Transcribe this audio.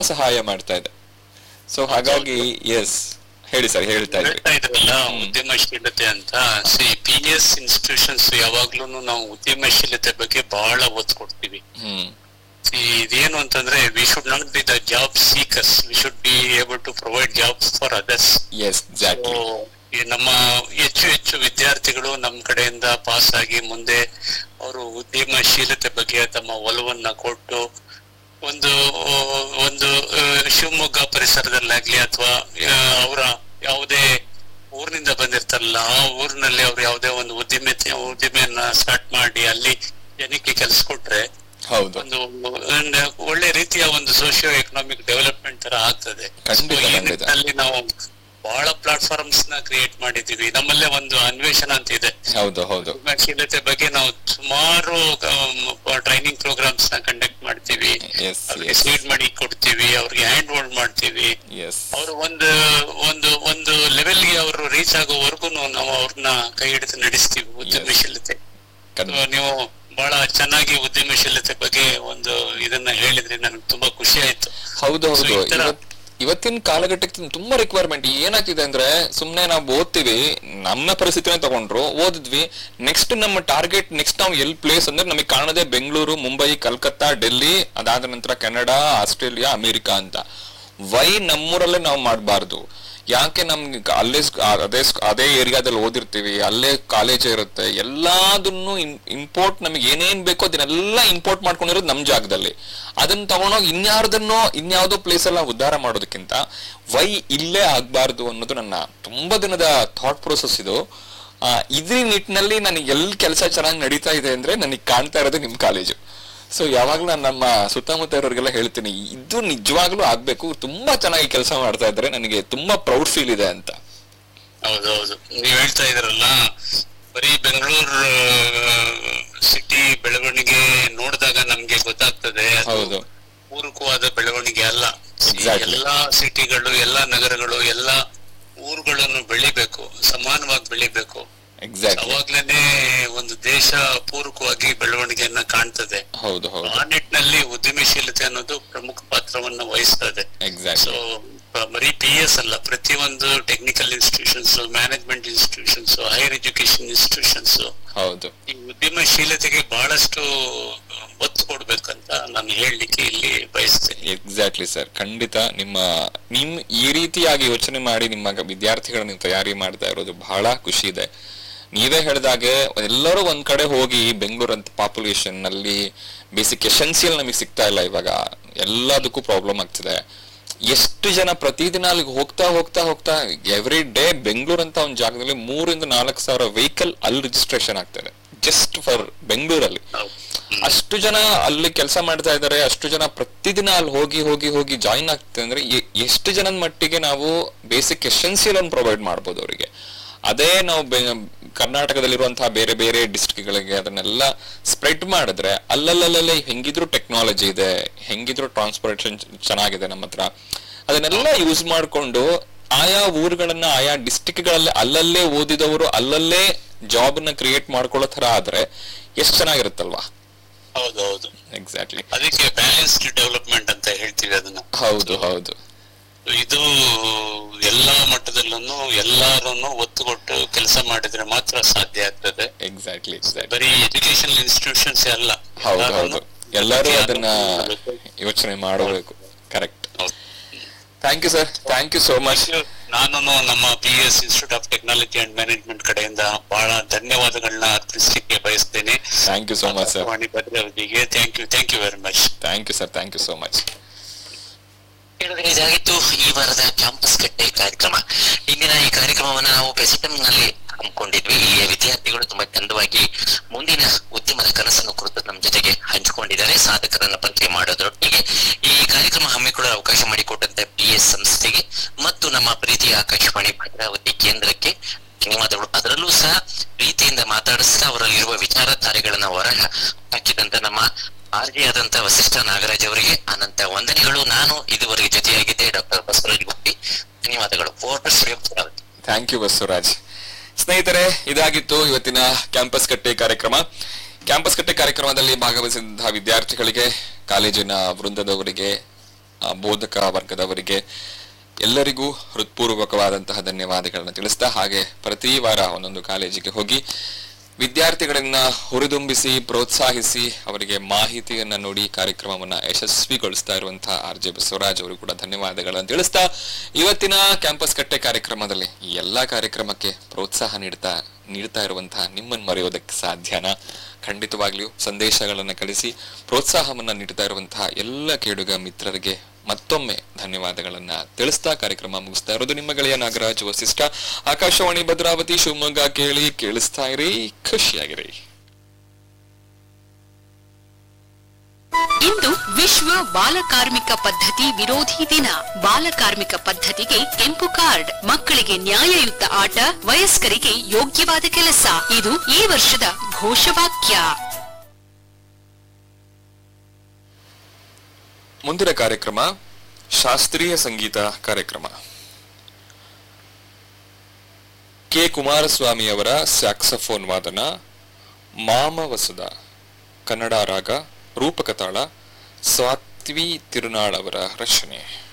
ಸಹಾಯ ಮಾಡ್ತಾ ಇದೆ ಸೊ ಹಾಗಾಗಿ ಎಸ್ ಹೇಳಿ ಸರ್ ಹೇಳ್ತಾ ಇದ್ವಿ ಹೇಳ್ತಾ ಇದ್ರಲ್ಲ ಉದ್ಯಮಶೀಲತೆ ಅಂತ ಸಿ ಪಿ ಎಸ್ ಇನ್ಸ್ಟಿಟ್ಯೂಷನ್ಸ್ ಯಾವಾಗ್ಲೂ ನಾವು ಉದ್ಯಮಶೀಲತೆ ಬಗ್ಗೆ ಬಹಳ ಒತ್ತು ಕೊಡ್ತೀವಿ ಹ್ಮ್ See, ಇದೇನು ಅಂತಂದ್ರೆ we should not be the job seekers we should be able to provide jobs for others yes exactly ಈ ನಮ್ಮ ಹೆಚ್ಚು ಹೆಚ್ಚು ವಿದ್ಯಾರ್ಥಿಗಳು ನಮ್ಮ ಕಡೆಯಿಂದ ಪಾಸ್ ಆಗಿ ಮುಂದೆ ಅವರು ಉದ್ಯಮಶೀಲತೆ ಬಗ್ಗೆ ತಮ್ಮ ಒಲವನ್ನ ಕೊಟ್ಟು ಒಂದು ಒಂದು ಆ, ಶಿವಮೊಗ್ಗ ಪರಿಸರದಲ್ಲಾಗ್ಲಿ ಅಥವಾ ಅವರ ಯಾವುದೇ ಊರಿನಿಂದ ಬಂದಿರ್ತಾರಲ್ಲ ಆ ಊರಿನಲ್ಲಿ ಅವ್ರು ಯಾವುದೇ ಒಂದು ಉದ್ಯಮತೆ ಉದ್ಯಮೆಯನ್ನ ಸ್ಟಾರ್ಟ್ ಮಾಡಿ ಅಲ್ಲಿ ಜನಕ್ಕೆ ಕೆಲಸ ಕೊಟ್ರೆ ಹೌದು ಒಂದು ಒಂದು ಒಳ್ಳೆ ರೀತಿಯ ಒಂದು ಸೋಶಿಯೋ ಎಕನಾಮಿಕ್ ಡೆವಲಪ್ಮೆಂಟ್ ತರ ಆಗ್ತದೆ ಖಂಡಿತ, So, ಈ ಖಂಡಿತ. ನಿಟ್ಟಿನಲ್ಲಿ ನಾವು ಬಹಳ ಪ್ಲಾಟ್ಫಾರ್ಮ್ಸ್ ನ ಕ್ರಿಯೇಟ್ ಮಾಡಿದೀವಿ ನಮ್ಮಲ್ಲೇ ಒಂದು ಅನ್ವೇಷಣ ಅಂತ ಇದೆ ಹೌದು ಹೌದು ಉದ್ಯಮಶೀಲತೆ ಬಗ್ಗೆ ನಾವು ಸುಮಾರು ಟ್ರೈನಿಂಗ್ ಪ್ರೋಗ್ರಾಮ್ಸ್ ನ ಕಂಡಕ್ಟ್ ಮಾಡ್ತೀವಿ ಎಸ್ ಅವ್ರಿಗೆ ಎಸ್ ಸೀಡ್ ಮಾಡಿ ಕೊಡ್ತೀವಿ ಅವ್ರಿಗೆ ಹ್ಯಾಂಡ್ ಹೋಲ್ಡ್ ಮಾಡ್ತೀವಿ ಎಸ್ ಅವರು ಒಂದು ಒಂದು ಒಂದು ಲೆವೆಲ್ಗೆ ಅವರು ರೀಚ್ ಆಗೋವರೆಗೂ ನಾವು ಅವ್ರನ್ನ ಕೈ ಹಿಡಿದು ನಡೆಸ್ತೀವಿ ಉದ್ಯಮಶೀಲತೆ So, ನೀವು ಬಹಳ ಚೆನ್ನಾಗಿ ಉದ್ಯಮಶೀಲತೆ ಬಗ್ಗೆ ಒಂದು ಇದನ್ನ ಹೇಳಿದ್ರಿ ನನಗೆ ತುಂಬಾ ಖುಷಿ ಆಯ್ತು ಹೌದು So, ಹೌದು ಈ ತರ- ಇವತ್- ಇವತ್ತಿನ ಕಾಲಘಟ್ಟಕ್ಕೆ ತುಂಬಾ ರಿಕ್ವೈರ್ಮೆಂಟ್ ಏನಾಗ್ತಿದೆ ಅಂದ್ರೆ ಸುಮ್ನೆ ನಾವು ಓದ್ತೀವಿ ನಮ್ಮ ಪರಿಸ್ಥಿತಿನೇ ತಗೊಂಡ್ರು ಓದಿದ್ವಿ ನೆಕ್ಸ್ಟ್ ನಮ್ಮ ಟಾರ್ಗೆಟ್ ನೆಕ್ಸ್ಟ್ ನಾವು ಎಲ್ ಪ್ಲೇಸ್ ಅಂದ್ರೆ ನಮಗೆ ಕಾಣದೆ ಬೆಂಗಳೂರು ಮುಂಬೈ ಕಲ್ಕತ್ತಾ ಡೆಲ್ಲಿ ಅದಾದ ನಂತರ ಕೆನಡಾ ಆಸ್ಟ್ರೇಲಿಯಾ ಅಮೆರಿಕಾ ಅಂತ ವೈ ನಮ್ಮೂರಲ್ಲೇ ನಾವು ಮಾಡಬಾರ್ದು ಯಾಕೆ ನಮ್ಗೆ ಅಲ್ಲೇ ಸ್ಕ್- ಆ- ಅದೇ ಸ್ಕ್- ಅದೇ ಏರಿಯಾದಲ್ಲಿ ಓದಿರ್ತೀವಿ ಅಲ್ಲೇ ಕಾಲೇಜ್ ಇರುತ್ತೆ ಎಲ್ಲದನ್ನು ಇಂಪೋರ್ಟ್ ನಮಗೆ ಏನೇನ್ ಬೇಕೋ ಅದನ್ನೆಲ್ಲ ಇಂಪೋರ್ಟ್ ಮಾಡ್ಕೊಂಡಿರೋದು ನಮ್ ಜಾಗದಲ್ಲಿ ಅದನ್ನ ತಗೊಂಡೋಗಿ ಇನ್ಯಾರ್ದನ್ನೋ ಇನ್ಯಾವುದೋ ಪ್ಲೇಸ್ ಎಲ್ಲ ಉದ್ಧಾರ ಮಾಡೋದಕ್ಕಿಂತ ವೈ ಇಲ್ಲೇ ಆಗ್ಬಾರ್ದು ಅನ್ನೋದು ನನ್ನ ತುಂಬಾ ದಿನದ ಥಾಟ್ ಪ್ರೊಸೆಸ್ ಇದು ಆ, ಇದ್ರ ನಿಟ್ಟಿನಲ್ಲಿ ನನಗೆ ಎಲ್ಲಿ ಕೆಲಸ ಚೆನ್ನಾಗಿ ನಡೀತಾ ಇದೆ ಅಂದ್ರೆ ನನಗೆ ಕಾಣ್ತಾ ಇರೋದು ನಿಮ್ ಕಾಲೇಜು ಸೊ ಯಾವಾಗ್ಲೂ ನಾನು ನಮ್ಮ ಸುತ್ತಮುತ್ತ ಇರೋರಿಗೆಲ್ಲ ಹೇಳ್ತೀನಿ ಇದು ನಿಜವಾಗ್ಲೂ ಆಗ್ಬೇಕು ತುಂಬಾ ಚೆನ್ನಾಗಿ ಕೆಲಸ ಮಾಡ್ತಾ ಇದ್ದಾರೆ ನನಗೆ ತುಂಬಾ ಪ್ರೌಡ್ ಫೀಲ್ ಇದೆ ಅಂತ ಹೌದೌದು ನೀವ್ ಹೇಳ್ತಾ ಇದ್ರಲ್ಲ ಬರೀ ಬೆಂಗಳೂರು ಸಿಟಿ ಬೆಳವಣಿಗೆ ನೋಡಿದಾಗ ನಮ್ಗೆ ಗೊತ್ತಾಗ್ತದೆ ಅದು ಹೌದು ಪೂರಕವಾದ ಬೆಳವಣಿಗೆ ಅಲ್ಲ Exactly. ಎಲ್ಲಾ ಸಿಟಿಗಳು ಎಲ್ಲಾ ನಗರಗಳು ಎಲ್ಲಾ ಊರುಗಳನ್ನು ಬೆಳಿಬೇಕು ಸಮಾನವಾಗಿ ಬೆಳಿಬೇಕು ಎಕ್ಸಾಕ್ಟ್ಲಿ ಅವಾಗ್ಲೇನೆ ಒಂದು ದೇಶ ಪೂರಕವಾಗಿ ಬೆಳವಣಿಗೆಯನ್ನ ಕಾಣ್ತದೆ ಹೌದು ಹೌದು ಆ ನಿಟ್ಟಿನಲ್ಲಿ ಉದ್ಯಮಶೀಲತೆ ಅನ್ನೋದು ಪ್ರಮುಖ ಪಾತ್ರವನ್ನ ವಹಿಸ್ತದೆ ಸೊ ಎಕ್ಸಾಕ್ಟ್ಲಿ ಬರೀ ಪಿ ಎಸ್ ಅಲ್ಲ ಪ್ರತಿಯೊಂದು technical institutions management institutions higher education institutions ಹೌದು ಈ ಉದ್ಯಮಶೀಲತೆಗೆ ಬಹಳಷ್ಟು ಒತ್ತು ಕೊಡ್ಬೇಕಂತ ನಾನು ಹೇಳಲಿಕ್ಕೆ ಇಲ್ಲಿ ಬಯಸ್ತೇನೆ ಎಕ್ಸಾಕ್ಟ್ಲಿ ಸರ್ ಖಂಡಿತ ನಿಮ್ಮ ನಿಮ್ ಈ ರೀತಿಯಾಗಿ ಯೋಚನೆ ಮಾಡಿ ನಿಮ್ಮ ವಿದ್ಯಾರ್ಥಿಗಳನ್ನ ನೀವು ತಯಾರಿ ಮಾಡ್ತಾ ಇರೋದು ಬಹಳ ಖುಷಿ ಇದೆ ನೀವೇ ಹೇಳ್ದಾಗೆ ಎಲ್ಲರೂ ಒಂದ್ ಕಡೆ ಹೋಗಿ ಬೆಂಗಳೂರು ಅಂತ ಪಾಪ್ಯುಲೇಷನ್ ನಲ್ಲಿ ಬೇಸಿಕ್ ಎಸೆನ್ಸಿಯಲ್ ನಮಗೆ ಸಿಗ್ತಾ ಇಲ್ಲ ಇವಾಗ ಎಲ್ಲದಕ್ಕೂ ಪ್ರಾಬ್ಲಮ್ ಆಗ್ತಿದೆ ಎಷ್ಟು ಜನ ಪ್ರತಿದಿನ ಅಲ್ಲಿಗೆ ಹೋಗ್ತಾ ಹೋಗ್ತಾ ಹೋಗ್ತಾ ಎವ್ರಿ ಡೇ ಬೆಂಗಳೂರು ಅಂತ ಒಂದು ಜಾಗದಲ್ಲಿ ಮೂರಿಂದ ನಾಲ್ಕು ಸಾವಿರ ವೆಹಿಕಲ್ ಅಲ್ಲಿ ರಿಜಿಸ್ಟ್ರೇಷನ್ ಆಗ್ತದೆ ಜಸ್ಟ್ ಫಾರ್ ಬೆಂಗಳೂರಲ್ಲಿ ಹೌದು. ಹ್ಮ್. ಅಷ್ಟು ಜನ ಅಲ್ಲಿ ಕೆಲಸ ಮಾಡ್ತಾ ಇದ್ದಾರೆ ಅಷ್ಟು ಜನ ಪ್ರತಿದಿನ ಅಲ್ಲಿ ಹೋಗಿ ಹೋಗಿ ಹೋಗಿ ಜಾಯಿನ್ ಆಗ್ತದೆ ಅಂದ್ರೆ ಎ- ಎಷ್ಟು ಜನದ ಮಟ್ಟಿಗೆ ನಾವು ಬೇಸಿಕ್ ಎಸೆನ್ಸಿಯಲ್ ಅನ್ನು ಪ್ರೊವೈಡ್ ಮಾಡ್ಬೋದು ಅವರಿಗೆ ಅದೇ ನಾವು ಬೆ- ಕರ್ನಾಟಕದಲ್ಲಿರುವಂತಹ ಬೇರೆ ಬೇರೆ ಡಿಸ್ಟ್ರಿಕ್ಟ್ಗಳಿಗೆ ಅದನ್ನೆಲ್ಲ ಸ್ಪ್ರೆಡ್ ಮಾಡಿದ್ರೆ ಅಲ್ಲಲ್ಲಲ್ಲೇ ಹೆಂಗಿದ್ರು ಟೆಕ್ನಾಲಜಿ ಇದೆ ಹೆಂಗಿದ್ರು ಟ್ರಾನ್ಸ್ಪೋರ್ಟೇಷನ್ ಚೆನ್ನಾಗಿದೆ ನಮ್ಮ ಹತ್ರ ಅದನ್ನೆಲ್ಲ ಯೂಸ್ ಮಾಡ್ಕೊಂಡು ಆಯಾ ಊರುಗಳನ್ನ ಆಯಾ ಡಿಸ್ಟ್ರಿಕ್ಟ್ಗಳಲ್ಲಿ ಅಲ್ಲಲ್ಲೇ ಓದಿದವರು ಅಲ್ಲಲ್ಲೇ ಜಾಬ್ ನ ಕ್ರಿಯೇಟ್ ಮಾಡ್ಕೊಳ್ಳೋ ತರ ಆದ್ರೆ ಎಷ್ಟು ಚೆನ್ನಾಗಿರುತ್ತಲ್ವಾ ಹೌದು ಹೌದು ಎಕ್ಸಾಕ್ಟ್ಲಿ ಅದಕ್ಕೆ ಬ್ಯಾಲೆನ್ಸ್ಡ್ ಡೆವಲಪ್ಮೆಂಟ್ ಅಂತ ಹೇಳ್ತೀವಿ ಅದನ್ನ ಹೌದು ಹೌದು ಇದು ಎಲ್ಲಾ ಮಟ್ಟದಲ್ಲೂ ಎಲ್ಲರನ್ನು ಒತ್ತು ಕೊಟ್ಟು ಕೆಲಸ ಮಾಡಿದ್ರೆ ಮಾತ್ರ ಸಾಧ್ಯ ಆಗ್ತದೆ ಎಕ್ಸಾಕ್ಟ್ಲಿ ಎಕ್ಸಾಕ್ಟ್ಲಿ ಬರೀ ಎಜುಕೇಶನ್ ಇನ್ಸ್ಟಿಟ್ಯೂಷನ್ಸ್ ಅಲ್ಲ ಹೌದು ಎಲ್ಲರನ್ನೂ ಹೌದು ಎಲ್ಲರೂ ಅದನ್ನ ಮಾಡಬೇಕು. ಯೋಚನೆ ಮಾಡಬೇಕು ಕರೆಕ್ಟ್ ಹೌದು. Thank you sir thank you so much ನಾನು ನಮ್ಮ P S institute of technology and management ಕಡೆಯಿಂದ ಬಹಳ ಧನ್ಯವಾದಗಳನ್ನ ಅರ್ಪಿಸಲಿಕ್ಕೆ ಬಯಸ್ತೇನೆ thank you so much sir Akashvani ಭದ್ರಾವತಿಗೆ thank you thank you very much thank you sir thank you so much ಕೇಳಿದ್ರೆ ಇದಾಗಿತ್ತು ಈ ವಾರದ ಕ್ಯಾಂಪಸ್ ಕಟ್ಟೆ ಕಾರ್ಯಕ್ರಮ ಇಂದಿನ ಈ ಕಾರ್ಯಕ್ರಮವನ್ನ ನಾವು ಪ್ರೆಸಿಡೆಂಟ್ ನಲ್ಲಿ ಹಮ್ಮಿಕೊಂಡಿದ್ವಿ ಈ ವಿದ್ಯಾರ್ಥಿಗಳು ತುಂಬಾ ಚಂದವಾಗಿ ಮುಂದಿನ ಉದ್ಯಮದ ಕನಸನ್ನು ಕುರಿತು ನಮ್ಮ ಜೊತೆಗೆ ಹಂಚಿಕೊಂಡಿದ್ದಾರೆ ಸಾಧಕರನ್ನ ಪರಿಚಯ ಮಾಡೋದ್ರೊಟ್ಟಿಗೆ ಈ ಕಾರ್ಯಕ್ರಮ ಹಮ್ಮಿಕೊಳ್ಳಲು ಅವಕಾಶ ಮಾಡಿಕೊಟ್ಟಂತೆ ಪಿ ಎಸ್ ಸಂಸ್ಥೆಗೆ ಮತ್ತು ನಮ್ಮ ಪ್ರೀತಿಯ ಆಕಾಶವಾಣಿ ಭದ್ರಾವತಿ ಕೇಂದ್ರಕ್ಕೆ ಧನ್ಯವಾದಗಳು ಅದರಲ್ಲೂ ಸಹ ಪ್ರೀತಿಯಿಂದ ಮಾತಾಡಿಸ್ತಾ ಅವರಲ್ಲಿರುವ ವಿಚಾರಧಾರೆಗಳನ್ನ ಹೊರ ಹಾಕಿದಂತ ನಮ್ಮ ಆರ್ಜಿ ಆದಂತ ವಸಿಷ್ಠ ನಾಗರಾಜ್ ಅವರಿಗೆ ಅನಂತ ವಂದನೆಗಳು ನಾನು ಇದುವರೆಗೆ ಜೊತೆಯಾಗಿದ್ದೆ ಡಾಕ್ಟರ್ ಬಸವರಾಜ್ ಗುಪ್ಪಿ ಧನ್ಯವಾದಗಳು fort studio Bhadravati thank you Basavaraj ಸ್ನೇಹಿತರೆ ಇದಾಗಿತ್ತು ಇವತ್ತಿನ ಕ್ಯಾಂಪಸ್ ಕಟ್ಟೆ ಕಾರ್ಯಕ್ರಮ ಕ್ಯಾಂಪಸ್ ಕಟ್ಟೆ ಕಾರ್ಯಕ್ರಮದಲ್ಲಿ ಭಾಗವಹಿಸಿದಂತಹ ವಿದ್ಯಾರ್ಥಿಗಳಿಗೆ ಕಾಲೇಜಿನ ವೃಂದದವರಿಗೆ ಆ, ಬೋಧಕ ವರ್ಗದವರಿಗೆ ಎಲ್ಲರಿಗೂ ಹೃತ್ಪೂರ್ವಕವಾದಂತಹ ಧನ್ಯವಾದಗಳನ್ನ ತಿಳಿಸ್ತಾ ಹಾಗೆ ಪ್ರತಿ ವಾರ ಒಂದೊಂದು ಕಾಲೇಜಿಗೆ ಹೋಗಿ ವಿದ್ಯಾರ್ಥಿಗಳನ್ನ ಹುರಿದುಂಬಿಸಿ ಪ್ರೋತ್ಸಾಹಿಸಿ ಅವರಿಗೆ ಮಾಹಿತಿಯನ್ನ ನೋಡಿ ಕಾರ್ಯಕ್ರಮವನ್ನ ಯಶಸ್ವಿಗೊಳಿಸ್ತಾ ಇರುವಂತಹ ಆರ್ ಜೆ ಬಸವರಾಜ್ ಅವರು ಕೂಡ ಧನ್ಯವಾದಗಳನ್ನು ತಿಳಿಸ್ತಾ ಇವತ್ತಿನ ಕ್ಯಾಂಪಸ್ ಕಟ್ಟೆ ಕಾರ್ಯಕ್ರಮದಲ್ಲಿ ಈ ಎಲ್ಲಾ ಕಾರ್ಯಕ್ರಮಕ್ಕೆ ಪ್ರೋತ್ಸಾಹ ನೀಡ್ತಾ ನೀಡ್ತಾ ಇರುವಂತಹ ನಿಮ್ಮನ್ನು ಮರೆಯೋದಕ್ಕೆ ಸಾಧ್ಯನಾ ಖಂಡಿತವಾಗ್ಲಿಯೂ ಸಂದೇಶಗಳನ್ನ ಕಳಿಸಿ ಪ್ರೋತ್ಸಾಹವನ್ನ ನೀಡ್ತಾ ಇರುವಂತಹ ಎಲ್ಲ ಕೇಳುಗ ಮಿತ್ರರಿಗೆ ಮತ್ತೊಮ್ಮೆ ಧನ್ಯವಾದಗಳನ್ನ ತಿಳಿಸ್ತಾ ಕಾರ್ಯಕ್ರಮ ಮುಗಿಸ್ತಾ ಇರೋದು ನಿಮ್ಮ ಗೆಳೆಯ ನಾಗರಾಜ್ ವಸಿಷ್ಠ ಆಕಾಶವಾಣಿ ಭದ್ರಾವತಿ ಶಿವಮೊಗ್ಗ ಕೇಳಿ ಕೇಳಿಸ್ತಾ ಇರಿ ಖುಷಿಯಾಗಿರಿ ಇಂದು ವಿಶ್ವ ಬಾಲಕಾರ್ಮಿಕ ಪದ್ಧತಿ ವಿರೋಧಿ ದಿನ ಬಾಲಕಾರ್ಮಿಕ ಪದ್ಧತಿಗೆ ಕೆಂಪು ಕಾರ್ಡ್ ಮಕ್ಕಳಿಗೆ ನ್ಯಾಯಯುತ ಆಟ ವಯಸ್ಕರಿಗೆ ಯೋಗ್ಯವಾದ ಕೆಲಸ ಇದು ಈ ವರ್ಷದ ಘೋಷವಾಕ್ಯ ಮುಂದಿನ ಕಾರ್ಯಕ್ರಮ ಶಾಸ್ತ್ರೀಯ ಸಂಗೀತ ಕಾರ್ಯಕ್ರಮ ಕೆ ಕುಮಾರಸ್ವಾಮಿ ಅವರ ಸ್ಯಾಕ್ಸಫೋನ್ ವಾದನ ಮಾಮವಸುದ ಕನ್ನಡ ರಾಗ ರೂಪಕ ತಾಳ ಸ್ವಾತ್ವಿ ತಿರುನಾಳ್ ಅವರ ರಚನೆ